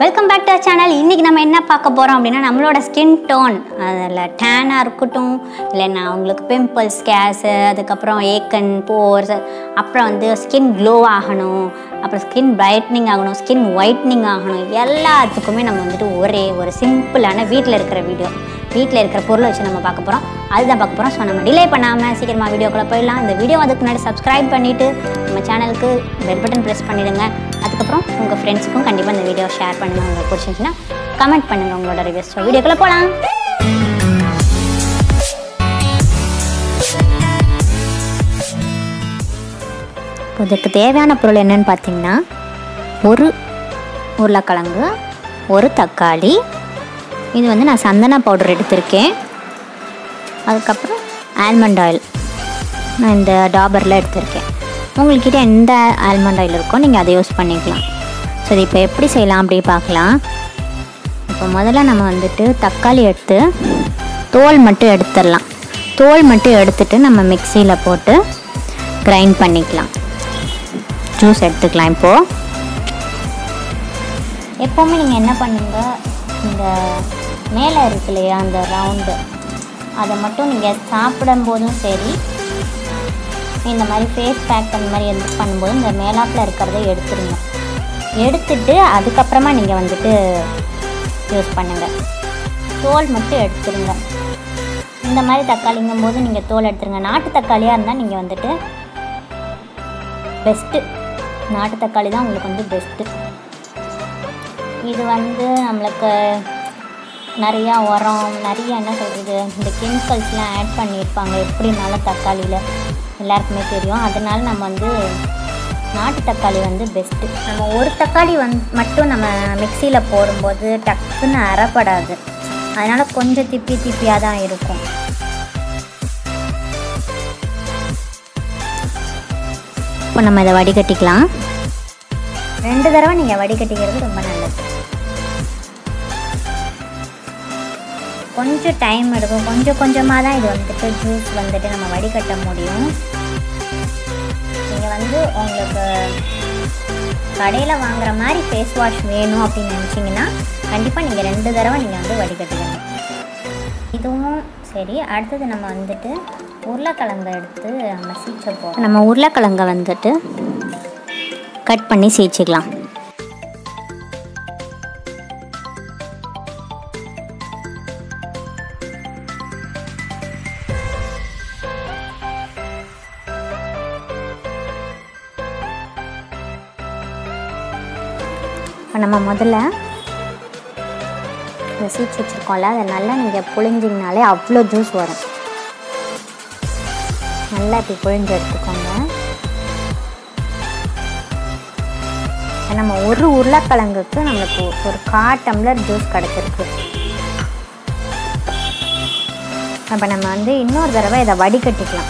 Welcome back to channel இன்றைக்கி நம்ம என்ன பார்க்க போகிறோம் அப்படின்னா நம்மளோட ஸ்கின் டோன் அதில் டேனாக இருக்கட்டும் இல்லைன்னா அவங்களுக்கு பிம்பிள்ஸ் கேஸு அதுக்கப்புறம் ஏக்கன் போர்ஸ் அப்புறம் வந்து ஸ்கின் க்ளோ ஆகணும் அப்புறம் ஸ்கின் பிரைட்னிங் ஆகணும் ஸ்கின் ஒயிட்னிங் ஆகணும் எல்லாத்துக்குமே நம்ம வந்துட்டு ஒரே ஒரு சிம்பிளான வீட்டில் இருக்கிற வீடியோ வீட்டில் இருக்கிற பொருளை வச்சு நம்ம பார்க்க போகிறோம் அதுதான் பார்க்க போகிறோம் ஸோ நம்ம டிலே பண்ணாமல் சீக்கிரமாக வீடியோக்குள்ளே போயிடலாம் இந்த வீடியோ அதுக்கு முன்னாடி சப்ஸ்கிரைப் பண்ணிவிட்டு நம்ம சேனலுக்கு பெல் பட்டன் ப்ரெஸ் பண்ணிடுங்க அதுக்கப்புறம் உங்கள் ஃப்ரெண்ட்ஸுக்கும் கண்டிப்பாக இந்த வீடியோ ஷேர் பண்ணுங்கள் உங்களுக்கு பிடிச்சிருந்துச்சுன்னா கமெண்ட் பண்ணுங்கள் உங்களோட ரிவ்யூஸ் ஸோ வீடியோக்குள்ளே போகலாம் இப்போ இதுக்கு தேவையான பொருள் என்னன்னு பார்த்தீங்கன்னா ஒரு உருளைக்கிழங்கு ஒரு தக்காளி இது வந்து நான் சந்தனா பவுடர் எடுத்திருக்கேன் அதுக்கப்புறம் ஆல்மண்ட் ஆயில் நான் இந்த டாபரில் எடுத்திருக்கேன் உங்கள்கிட்ட எந்த ஆல்மண்ட் ஆயில் இருக்கோ நீங்கள் அதை யூஸ் பண்ணிக்கலாம் ஸோ இது இப்போ எப்படி செய்யலாம் அப்படி பார்க்கலாம் இப்போ முதல்ல நம்ம வந்துட்டு தக்காளி எடுத்து தோல் மட்டும் எடுத்துடலாம் தோல் மட்டும் எடுத்துட்டு நம்ம மிக்சியில் போட்டு கிரைண்ட் பண்ணிக்கலாம் ஜூஸ் எடுத்துக்கலாம் இப்போது எப்போவுமே நீங்கள் என்ன பண்ணுங்க இந்த மேலே இருக்கு இல்லையா அந்த ரவுண்டு அதை மட்டும் நீங்கள் சாப்பிடும் போதும் சரி இந்த மாதிரி ஃபேஸ் பேக் அந்த மாதிரி எது பண்ணும்போது இந்த மேலாப்பில் இருக்கிறத எடுத்துருங்க எடுத்துட்டு அதுக்கப்புறமா நீங்கள் வந்துட்டு யூஸ் பண்ணுங்கள் தோல் மட்டும் எடுத்துருங்க இந்த மாதிரி தக்காளிங்கும் போது நீங்கள் தோல் எடுத்துருங்க நாட்டு தக்காளியாக இருந்தால் நீங்கள் வந்துட்டு பெஸ்ட்டு நாட்டு தக்காளி தான் உங்களுக்கு வந்து பெஸ்ட்டு இது வந்து நம்மளுக்கு நிறையா உரம் நிறைய என்ன சொல்கிறது இந்த கெமிக்கல்ஸ்லாம் ஆட் பண்ணியிருப்பாங்க எப்படினாலும் தக்காளியில் எல்லாருக்குமே தெரியும் அதனால நம்ம வந்து நாட்டு தக்காளி வந்து பெஸ்ட்டு நம்ம ஒரு தக்காளி வந் மட்டும் நம்ம மிக்சியில் போடும்போது டக்குன்னு அறப்படாது அதனால் கொஞ்சம் திப்பி திப்பியாக தான் இருக்கும் இப்போ நம்ம இதை வடிகட்டிக்கலாம் ரெண்டு தடவை நீங்கள் வடிகட்டிக்கிறது ரொம்ப நல்லது கொஞ்சம் டைம் எடுக்கும் கொஞ்சம் கொஞ்சமாக தான் இது வந்துட்டு ஜூஸ் வந்துட்டு நம்ம வடிகட்ட முடியும் நீங்கள் வந்து உங்களுக்கு கடையில் வாங்குற மாதிரி ஃபேஸ் வாஷ் வேணும் அப்படின்னு நினச்சிங்கன்னா கண்டிப்பாக நீங்கள் ரெண்டு தடவை நீங்கள் வந்து வடிகட்டிக்கணும் இதுவும் சரி அடுத்தது நம்ம வந்துட்டு உருளைக்கிழங்கை எடுத்து நம்ம சீச்ச போகிறோம் நம்ம உருளைக்கிழங்கை வந்துட்டு கட் பண்ணி சீச்சிக்கலாம் இப்போ நம்ம முதல்ல இந்த சீட்ஸ் வச்சுருக்கோம்ல அதை நல்லா நீங்கள் புழிஞ்சிங்கனாலே அவ்வளோ ஜூஸ் வரும் நல்லா இப்படி புழிஞ்சு எடுத்துக்கோங்க இப்ப நம்ம ஒரு உருளைக்கிழங்குக்கு நம்மளுக்கு ஒரு கா டம்ளர் ஜூஸ் கிடச்சிருக்கு அப்போ நம்ம வந்து இன்னொரு தடவை இதை வடிகட்டிக்கலாம்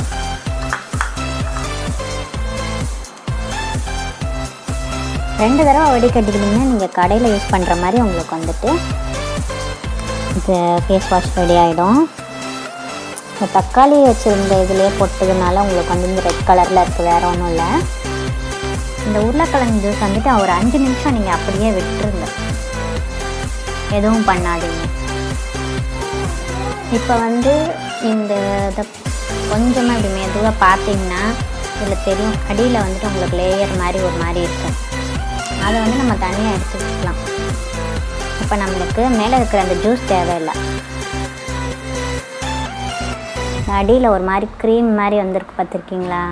ரெண்டு தடவை வடிகட்டிக்கிட்டிங்கன்னா நீங்கள் கடையில் யூஸ் பண்ணுற மாதிரி உங்களுக்கு வந்துட்டு இது ஃபேஸ் வாஷ் ரெடி ஆகிடும் இந்த தக்காளி வச்சுருந்த இதிலே போட்டதுனால உங்களுக்கு வந்து இந்த ரெட் கலரில் இருக்குது வேறு ஒன்றும் இல்லை இந்த உருளைக்கிழங்கு ஜூஸ் வந்துட்டு ஒரு அஞ்சு நிமிஷம் நீங்கள் அப்படியே விட்டுருங்க எதுவும் பண்ணாதீங்க இப்போ வந்து இந்த இதை கொஞ்சமாக இப்படி மெதுவாக பார்த்தீங்கன்னா இதில் தெரியும் அடியில் வந்துட்டு உங்களுக்கு லேயர் மாதிரி ஒரு மாதிரி இருக்கும் அதை வந்து நம்ம தனியாக எடுத்து வச்சுக்கலாம் இப்போ நம்மளுக்கு மேலே இருக்கிற அந்த ஜூஸ் தேவையில்லை அடியில் ஒரு மாதிரி க்ரீம் மாதிரி வந்திருக்கு பார்த்துருக்கீங்களா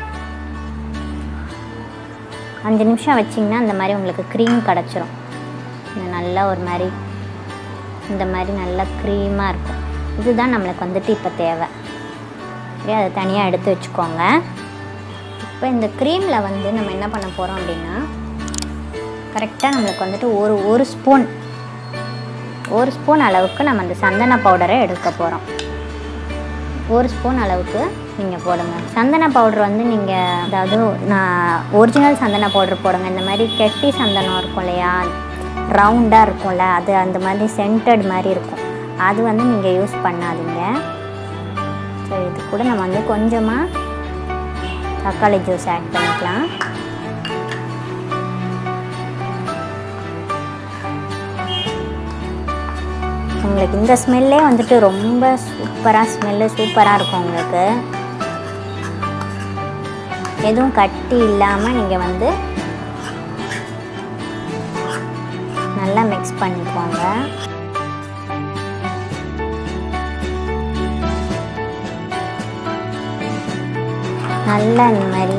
அஞ்சு நிமிஷம் வச்சிங்கன்னா அந்த மாதிரி உங்களுக்கு க்ரீம் கிடச்சிரும் இந்த நல்லா ஒரு மாதிரி இந்த மாதிரி நல்லா க்ரீமாக இருக்கும் இதுதான் நம்மளுக்கு வந்துட்டு இப்போ தேவை சரி அதை தனியாக எடுத்து வச்சுக்கோங்க இப்போ இந்த க்ரீமில் வந்து நம்ம என்ன பண்ண போகிறோம் அப்படின்னா கரெக்டாக நம்மளுக்கு வந்துட்டு ஒரு ஒரு ஸ்பூன் ஒரு ஸ்பூன் அளவுக்கு நம்ம அந்த சந்தன பவுடரை எடுக்க போகிறோம் ஒரு ஸ்பூன் அளவுக்கு நீங்கள் போடுங்க சந்தன பவுடர் வந்து நீங்கள் அதாவது நான் ஒரிஜினல் சந்தன பவுடர் போடுங்க இந்த மாதிரி கெட்டி சந்தனம் இருக்கும் இல்லையா ரவுண்டாக இருக்கும்ல அது அந்த மாதிரி சென்டட் மாதிரி இருக்கும் அது வந்து நீங்கள் யூஸ் பண்ணாதீங்க சரி இது கூட நம்ம வந்து கொஞ்சமாக தக்காளி ஜூஸ் ஆட் பண்ணிக்கலாம் உங்களுக்கு இந்த ஸ்மெல்லே வந்துட்டு ரொம்ப சூப்பராக ஸ்மெல்லு சூப்பராக இருக்கும் உங்களுக்கு எதுவும் கட்டி இல்லாமல் நீங்கள் வந்து நல்லா மிக்ஸ் பண்ணிக்கோங்க நல்லா இந்த மாதிரி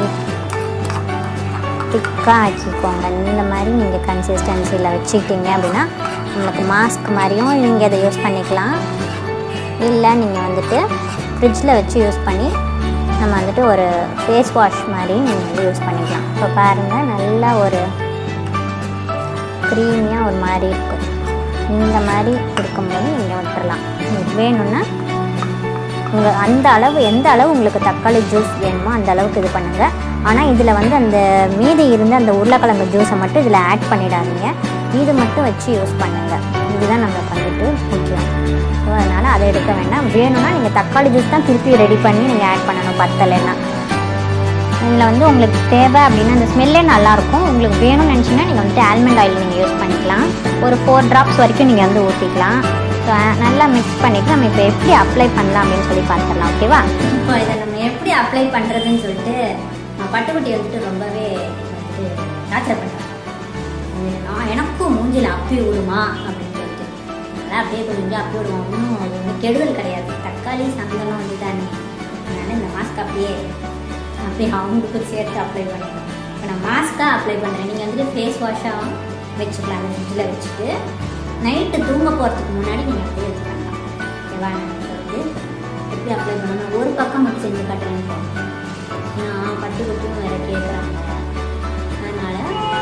திக்காக வச்சுக்கோங்க இந்த மாதிரி நீங்கள் கன்சிஸ்டன்சியில் வச்சுக்கிட்டீங்க அப்படின்னா உங்களுக்கு மாஸ்க் மாதிரியும் நீங்கள் இதை யூஸ் பண்ணிக்கலாம் இல்லை நீங்கள் வந்துட்டு ஃப்ரிட்ஜில் வச்சு யூஸ் பண்ணி நம்ம வந்துட்டு ஒரு ஃபேஸ் வாஷ் மாதிரி நீங்கள் வந்து யூஸ் பண்ணிக்கலாம் இப்போ பாருங்கள் நல்லா ஒரு க்ரீமியாக ஒரு மாதிரி இருக்கும் இந்த மாதிரி இருக்கும்போது நீங்கள் விட்டுறலாம் உங்களுக்கு வேணும்னா உங்கள் அந்த அளவு எந்த அளவு உங்களுக்கு தக்காளி ஜூஸ் வேணுமோ அந்த அளவுக்கு இது பண்ணுங்கள் ஆனால் இதில் வந்து அந்த மீதி இருந்த அந்த உருளைக்கிழங்கு ஜூஸை மட்டும் இதில் ஆட் பண்ணிடாதீங்க இது மட்டும் வச்சு யூஸ் பண்ணுங்கள் இதுதான் நம்மளுக்கு வந்துட்டு முக்கியம் ஸோ அதனால் அதை எடுக்க வேண்டாம் வேணும்னா நீங்கள் தக்காளி ஜூஸ் தான் திருப்பி ரெடி பண்ணி நீங்கள் ஆட் பண்ணணும் பத்தலைன்னா இதில் வந்து உங்களுக்கு தேவை அப்படின்னா அந்த ஸ்மெல்லே நல்லாயிருக்கும் உங்களுக்கு வேணும்னு நினச்சிங்கன்னா நீங்கள் வந்துட்டு ஆல்மண்ட் ஆயில் நீங்கள் யூஸ் பண்ணிக்கலாம் ஒரு ஃபோர் ட்ராப்ஸ் வரைக்கும் நீங்கள் வந்து ஊற்றிக்கலாம் ஸோ நல்லா மிக்ஸ் பண்ணிவிட்டு நம்ம இப்போ எப்படி அப்ளை பண்ணலாம் அப்படின்னு சொல்லி பார்த்துடலாம் ஓகேவா இப்போ இதை நம்ம எப்படி அப்ளை பண்ணுறதுன்னு சொல்லிட்டு பட்டுக்குட்டி வந்துட்டு ரொம்பவே வந்துட்டு டார்ச்சர் பண்ணுறேன் நான் எனக்கும் மூஞ்சில் அப்பி விடுமா அப்படின்னு சொல்லிட்டு அதனால் அப்படியே கொஞ்சம் அப்பி விடுவோம் ஒன்றும் அது வந்து கெடுதல் கிடையாது தக்காளி சந்தனம் வந்து தானே அதனால் இந்த மாஸ்க் அப்படியே அப்படியே அவங்களுக்கு சேர்த்து அப்ளை பண்ணிடணும் இப்போ நான் மாஸ்க்காக அப்ளை பண்ணுறேன் நீங்கள் வந்துட்டு ஃபேஸ் வாஷாகவும் வச்சுக்கலாம் அந்த ஃப்ரிட்ஜில் வச்சுட்டு நைட்டு தூங்க போகிறதுக்கு முன்னாடி நீங்கள் அப்படியே யூஸ் பண்ணலாம் ஓகேவா நான் வந்து எப்படி அப்ளை பண்ணணும் ஒரு பக்கம் மட்டும் செஞ்சு காட்டுறேன்னு போகணும் நான் பட்டு குட்டியும் வேறு கேட்குறாங்க அதனால்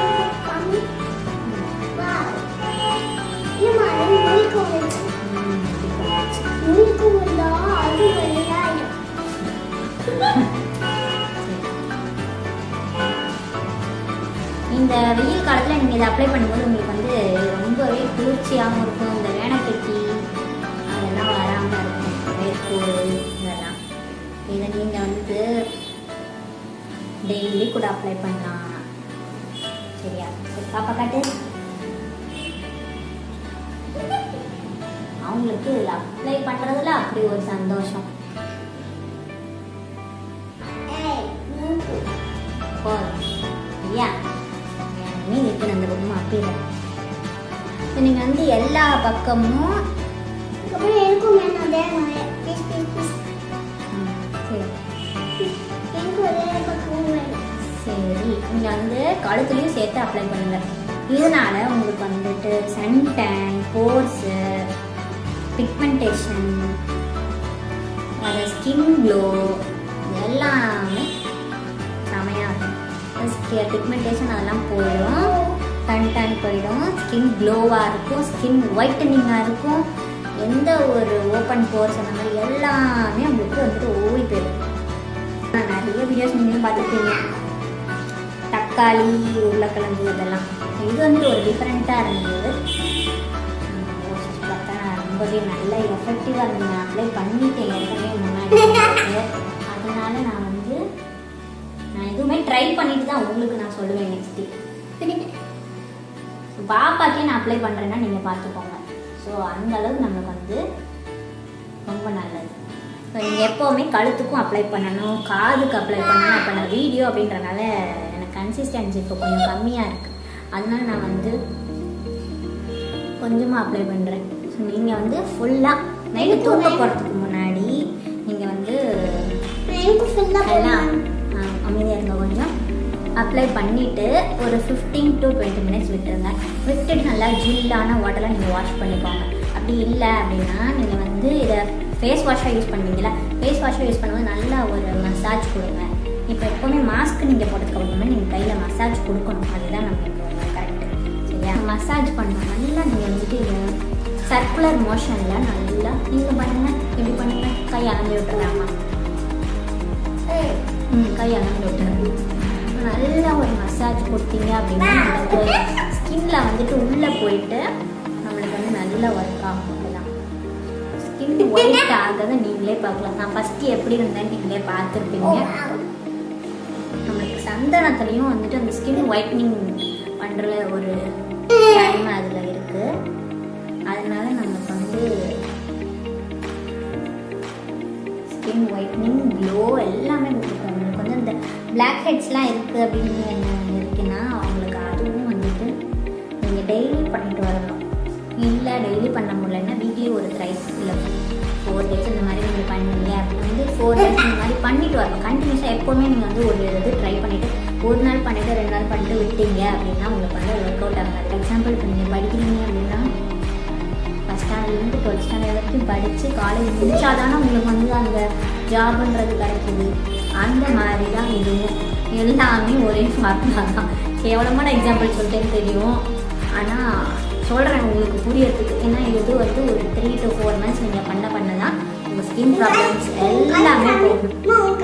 இந்த வெயில் காலத்தில் நீங்கள் இதை அப்ளை பண்ணும்போது உங்களுக்கு வந்து ரொம்பவே குளிர்ச்சியாகவும் இருக்கும் இந்த வேனக்கட்டி அதெல்லாம் வராமல் இருக்கும் வேர்க்கூர் இதெல்லாம் இதை நீங்கள் வந்து டெய்லி கூட அப்ளை பண்ணலாம் சரியா சரி பாப்பா காட்டு அவங்களுக்கு இதில் அப்ளை பண்ணுறதுல அப்படி ஒரு சந்தோஷம் போதும் ஐயா மீன் இருக்கு அந்த பக்கமும் அப்பீல இப்போ நீங்கள் வந்து எல்லா பக்கமும் ம், சரி சரி நீங்கள் வந்து கழுத்துலையும் சேர்த்து அப்ளை பண்ணுங்க இதனால உங்களுக்கு வந்துட்டு சன் டேன் போர்ஸு பிக்மெண்டேஷன் அது ஸ்கின் க்ளோ எல்லாமே செமையாக இருக்கும் பிக்மெண்டேஷன் அதெல்லாம் போயிடும் சன் டேன் போயிடும் ஸ்கின் க்ளோவாக இருக்கும் ஸ்கின் ஒயிட்டனிங்காக இருக்கும் எந்த ஒரு ஓப்பன் போர்ஸ் அந்த மாதிரி எல்லாமே உங்களுக்கு வந்துட்டு ஓடி போயிடும் நான் நிறைய வீடியோஸ் நீங்களும் பார்த்துருப்பீங்க தக்காளி உருளைக்கிழங்கு இதெல்லாம் இது வந்து ஒரு டிஃப்ரெண்ட்டாக இருந்தது உம், யோசிச்சு பார்த்தா ரொம்பவே நல்ல எஃபெக்டிவாக இருந்தது நான் அப்ளை பண்ணிட்டேன் ஏற்கனவே முன்னாடி வந்துட்டு. அதனால நான் வந்து நான் எதுவுமே ட்ரை பண்ணிட்டு தான் உங்களுக்கு நான் சொல்லுவேன் நெக்ஸ்ட்டு பாப்பாக்கே நான் அப்ளை பண்ணுறேன்னா நீங்கள் பார்த்துக்கோங்க ஸோ அந்த அளவுக்கு நம்மளுக்கு வந்து ரொம்ப நல்லது ஸோ நீங்கள் எப்போவுமே கழுத்துக்கும் அப்ளை பண்ணணும் காதுக்கு அப்ளை பண்ணணும் இப்போ நான் வீடியோ அப்படின்றனால எனக்கு கன்சிஸ்டன்சி இப்போ கொஞ்சம் கம்மியாக இருக்குது அதனால நான் வந்து கொஞ்சமாக அப்ளை பண்ணுறேன் ஸோ நீங்கள் வந்து ஃபுல்லாக நைட்டு தூங்க போகிறதுக்கு முன்னாடி நீங்கள் வந்து எல்லாம் அமைதியாக இருங்க கொஞ்சம் அப்ளை பண்ணிவிட்டு ஒரு ஃபிஃப்டீன் டு டுவெண்ட்டி மினிட்ஸ் விட்டுருங்க விட்டுட்டு நல்லா ஜில்லான வாட்டரில் நீங்கள் வாஷ் பண்ணிக்கோங்க அப்படி இல்லை அப்படின்னா நீங்கள் வந்து இதை ஃபேஸ் வாஷாக யூஸ் பண்ணுவீங்களா ஃபேஸ் வாஷாக யூஸ் பண்ணும்போது நல்லா ஒரு மசாஜ் கொடுங்க இப்போ எப்போவுமே மாஸ்க் நீங்கள் போட்டதுக்கு அப்புறமா நீங்கள் கையில் மசாஜ் கொடுக்கணும் அதுதான் நம்மளுக்கு கரெக்ட் சரியா மசாஜ் பண்ணணும் நல்லா நீங்கள் வந்துட்டு சர்க்குலர் மோஷனில் நல்லா நீங்கள் பண்ணுங்கள் இப்படி பண்ணுங்கள் கை அலம்பி விட்டுறாமா ம் கை அலம்பி விட்டுறேன் நல்லா ஒரு மசாஜ் கொடுத்தீங்க அப்படின்னா நம்மளுக்கு ஸ்கின்ல வந்துட்டு உள்ளே போயிட்டு நம்மளுக்கு வந்து நல்லா ஒர்க் ஆகும் இதெல்லாம் ஸ்கின் ஒயிட் ஆகிறத நீங்களே பார்க்கலாம் நான் ஃபஸ்ட்டு எப்படி இருந்தேன்னு நீங்களே பார்த்துருப்பீங்க நம்மளுக்கு சந்தனத்துலேயும் வந்துட்டு அந்த ஸ்கின் ஒயிட்னிங் பண்ணுற ஒரு டைம் அதில் இருக்குது அதனால நமக்கு வந்து பெனிஃபிட்ஸ்லாம் இருக்குது அப்படின்னு என்ன இருக்குன்னா அவங்களுக்கு அதுவும் வந்துட்டு நீங்கள் டெய்லி பண்ணிட்டு வரணும் இல்லை டெய்லி பண்ண முடியலன்னா வீக்லி ஒரு த்ரைஸ் இல்லை ஃபோர் டேஸ் இந்த மாதிரி நீங்கள் பண்ணீங்க அப்படின்னா வந்து ஃபோர் டேஸ் இந்த மாதிரி பண்ணிட்டு வரணும் கண்டினியூஸாக எப்போவுமே நீங்கள் வந்து ஒரு இது ட்ரை பண்ணிவிட்டு ஒரு நாள் பண்ணிவிட்டு ரெண்டு நாள் பண்ணிட்டு விட்டீங்க அப்படின்னா உங்களுக்கு வந்து ஒர்க் அவுட் ஆகாது எக்ஸாம்பிள் இப்போ நீங்கள் படிக்கிறீங்க அப்படின்னா ஃபஸ்ட் ஸ்டாண்டர்ட்லேருந்து டுவெல்த் ஸ்டாண்டர்ட் வரைக்கும் படித்து காலேஜ் முடிச்சாதானே உங்களுக்கு வந்து அந்த ஜாப்ன்றது கிடைக்குது அந்த மாதிரி தான் இதுவும் எல்லாமே ஒரே ஃபார்முலா தான் கேவலமான எக்ஸாம்பிள் சொல்லிட்டேன்னு தெரியும் ஆனால் சொல்கிறேன் உங்களுக்கு புரியறதுக்கு ஏன்னா இது வந்து ஒரு த்ரீ டு ஃபோர் மந்த்ஸ் நீங்கள் பண்ண பண்ண தான் உங்கள் ஸ்கின் ப்ராப்ளம்ஸ் எல்லாமே போகும்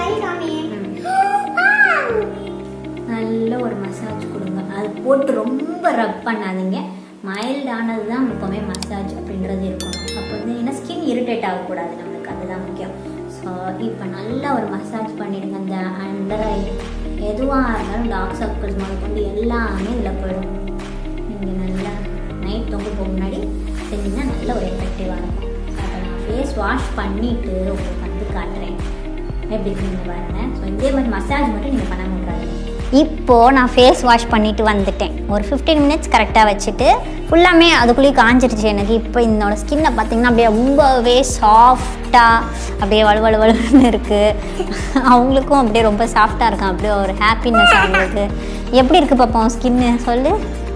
நல்ல ஒரு மசாஜ் கொடுங்க அது போட்டு ரொம்ப ரப் பண்ணாதீங்க மைல்டானது தான் எப்போவுமே மசாஜ் அப்படின்றது இருக்கணும் அப்போ வந்து ஏன்னா ஸ்கின் இரிட்டேட் ஆகக்கூடாது நம்மளுக்கு அதுதான் முக்கியம் ஸோ இப்போ நல்லா ஒரு மசாஜ் பண்ணிடுங்க அந்த அண்டர் ஐ எதுவாக இருந்தாலும் டார்க் சர்க்கிள்ஸ் முதற்கொண்டு எல்லாமே இதில் போயிடும் நீங்கள் நல்லா நைட் தூங்க போக முன்னாடி செஞ்சீங்கன்னா நல்ல ஒரு எஃபெக்டிவாக இருக்கும் அதை நான் ஃபேஸ் வாஷ் பண்ணிவிட்டு உங்களுக்கு வந்து காட்டுறேன் எப்படி இருக்குன்னு பாருங்கள் ஸோ இதே மாதிரி மசாஜ் மட்டும் நீங்கள் பண்ண முடியாது இப்போது நான் ஃபேஸ் வாஷ் பண்ணிட்டு வந்துட்டேன் ஒரு ஃபிஃப்டீன் மினிட்ஸ் கரெக்டாக வச்சுட்டு ஃபுல்லாமே அதுக்குள்ளேயே காஞ்சிருச்சு எனக்கு இப்போ என்னோட ஸ்கின்னை பார்த்தீங்கன்னா அப்படியே ரொம்பவே சாஃப்டாக அப்படியே வலுவலு வலுன்னு இருக்குது அவங்களுக்கும் அப்படியே ரொம்ப சாஃப்டாக இருக்கும் அப்படியே ஒரு ஹாப்பினஸ் அவங்களுக்கு எப்படி இருக்குது பார்ப்போம் ஸ்கின்னு சொல்லு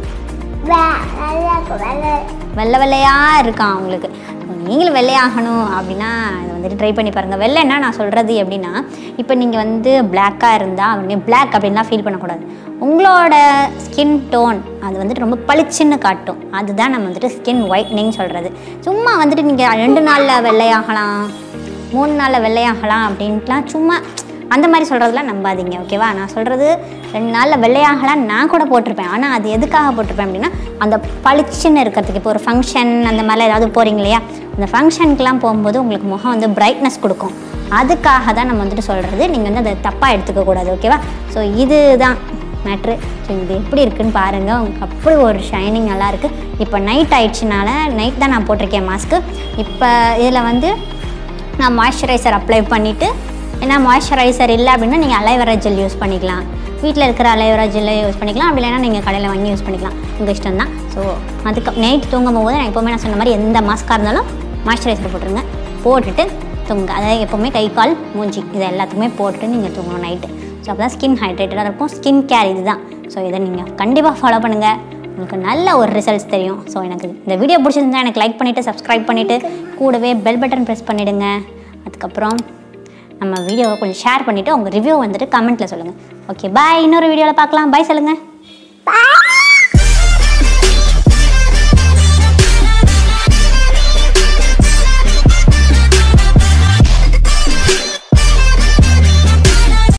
வெள்ளை வெள்ளையாக இருக்கான் அவங்களுக்கு நீங்களும் வெள்ளையாகணும் அப்படின்னா இதை வந்துட்டு ட்ரை பண்ணி பாருங்கள் வெள்ளைன்னா நான் சொல்கிறது எப்படின்னா இப்போ நீங்கள் வந்து பிளாக்காக இருந்தால் அவங்க பிளாக் அப்படின்லாம் ஃபீல் பண்ணக்கூடாது உங்களோட ஸ்கின் டோன் அது வந்துட்டு ரொம்ப பளிச்சுன்னு காட்டும் அதுதான் நம்ம வந்துட்டு ஸ்கின் ஒயிட்னிங் சொல்கிறது சும்மா வந்துட்டு நீங்கள் ரெண்டு நாளில் வெள்ளையாகலாம் மூணு நாளில் வெள்ளையாகலாம் அப்படின்ட்டுலாம் சும்மா அந்த மாதிரி சொல்கிறதுலாம் நம்பாதீங்க ஓகேவா நான் சொல்கிறது ரெண்டு நாளில் வெள்ளையாகலாம் நான் கூட போட்டிருப்பேன் ஆனால் அது எதுக்காக போட்டிருப்பேன் அப்படின்னா அந்த பளிச்சுன்னு இருக்கிறதுக்கு இப்போ ஒரு ஃபங்க்ஷன் அந்த மாதிரிலாம் ஏதாவது போகிறீங்க இல்லையா அந்த ஃபங்க்ஷனுக்குலாம் போகும்போது உங்களுக்கு முகம் வந்து பிரைட்னஸ் கொடுக்கும் அதுக்காக தான் நம்ம வந்துட்டு சொல்கிறது நீங்கள் வந்து அதை தப்பாக எடுத்துக்க கூடாது ஓகேவா ஸோ இதுதான் மேட்ரு ஸோ இது எப்படி இருக்குன்னு பாருங்கள் உங்களுக்கு அப்படி ஒரு ஷைனிங் நல்லா இருக்குது இப்போ நைட் ஆயிடுச்சுனால நைட் தான் நான் போட்டிருக்கேன் மாஸ்க்கு இப்போ இதில் வந்து நான் மாய்ஸ்சரைசர் அப்ளை பண்ணிவிட்டு ஏன்னா மாய்ஸ்சரைசர் இல்லை அப்படின்னா நீங்கள் அலைவரா ஜெல் யூஸ் பண்ணிக்கலாம் வீட்டில் இருக்கிற அலைவரா ஜெல்லை யூஸ் பண்ணிக்கலாம் அப்படி இல்லைன்னா நீங்கள் கடையில் வாங்கி யூஸ் பண்ணிக்கலாம் உங்கள் இஷ்டம் தான் ஸோ அதுக்கு நைட் தூங்கும் போது நான் எப்போவுமே நான் சொன்ன மாதிரி எந்த மாஸ்க்காக இருந்தாலும் மாய்ஸ்சரைசர் போட்டுருங்க போட்டுட்டு தூங்க அதாவது எப்போவுமே கை கால் மூஞ்சி இது எல்லாத்துக்குமே போட்டுட்டு நீங்கள் தூங்கணும் நைட்டு ஸோ அப்போ தான் ஸ்கின் ஹைட்ரேட்டடாக இருக்கும் ஸ்கின் கேர் இது தான் ஸோ இதை நீங்கள் கண்டிப்பாக ஃபாலோ பண்ணுங்கள் உங்களுக்கு நல்ல ஒரு ரிசல்ட்ஸ் தெரியும் ஸோ எனக்கு இந்த வீடியோ பிடிச்சிருந்தா எனக்கு லைக் பண்ணிவிட்டு சப்ஸ்கிரைப் பண்ணிவிட்டு கூடவே பெல் பட்டன் ப்ரெஸ் பண்ணிவிடுங்க அதுக்கப்புறம் நம்ம வீடியோவை கொஞ்சம் ஷேர் பண்ணிவிட்டு உங்கள் ரிவ்யூ வந்துட்டு கமெண்ட்டில் சொல்லுங்கள் ஓகே பாய் இன்னொரு வீடியோவில் பார்க்கலாம் பாய் சொல்லுங்கள் Bye.